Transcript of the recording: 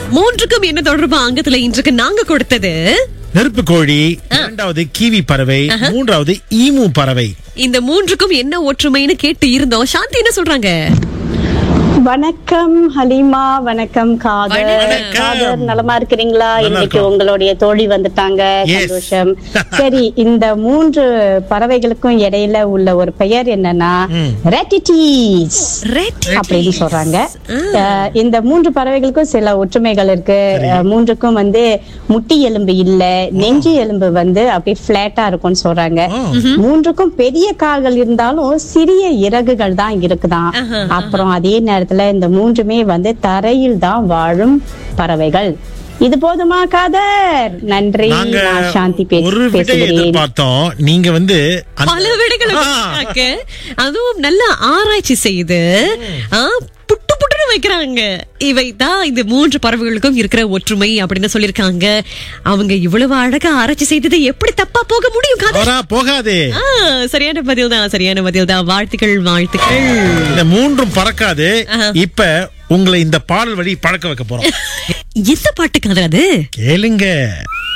மூன்றுக்கும் என்ன தொடர்பு அங்கத்துல இன்றைக்கு நாங்க கொடுத்தது நெருப்பு கோழி இரண்டாவது கீவி பறவை மூன்றாவது ஈமு பறவை இந்த மூன்றுக்கும் என்ன ஒற்றுமைன்னு கேட்டு இருந்தோம் சாந்தி என்ன சொல்றாங்க வணக்கம் ஹலிமா வணக்கம் காதர் வணக்கம். காதர் நலமா இருக்கிறீங்களா நல்லா இன்னைக்கு இருக்கோம். உங்களுடைய தோழி வந்துட்டாங்க Yes. சந்தோஷம் சரி இந்த மூன்று பறவைகளுக்கும் இடையில உள்ள ஒரு பெயர் என்னன்னா ம். ரெட்டிட்டீஸ் ரெட் அப்படின்னு சொல்றாங்க அஹ், இந்த மூன்று பறவைகளுக்கும் சில ஒற்றுமைகள் இருக்கு அஹ், மூன்றுக்கும் வந்து முட்டி எலும்பு இல்ல நெஞ்சு எலும்பு வந்து அப்படியே பிளாட்டா இருக்கும்னு சொல்றாங்க ஓ. மூன்றுக்கும் பெரிய கால்கள் இருந்தாலும் சிறிய இறகுகள் தான் இருக்குதாம் அப்புறம் அதே நேரத்துல இந்த மூன்றுமே வந்து தரையில் தான் வாழும் பறவைகள் இது போதுமா காதர் நன்றி நாங்க நான் சாந்தி பே- ஒரு விடை பேசுகிறேன் எதிர்பார்த்தோம் நீங்க வந்து அந்த- பல விடைகளை ஆ. கொடுத்தாங்க. அதுவும் நல்ல ஆராய்ச்சி செய்து ஆ, புட்டு புட்டுன்னு வைக்கிறாங்க இவை தான் இந்த மூன்று பறவைகளுக்கும் இருக்கிற ஒற்றுமை அப்படின்னு சொல்லிருக்காங்க அவங்க இவ்வளவு அழகா ஆராய்ச்சி செய்தது எப்படி தப்பா போக முடியும் கதை அவரா போகாதே ஆ, சரியான பதில் தான் சரியான பதில் தான் வாழ்த்துக்கள் வாழ்த்துக்கள் இந்த மூன்றும் பறக்காது ஆஹா. இப்ப உங்களை இந்த பாடல் வழி பழக்க வைக்க போறோம் எந்த பாட்டு கதை அது கேளுங்க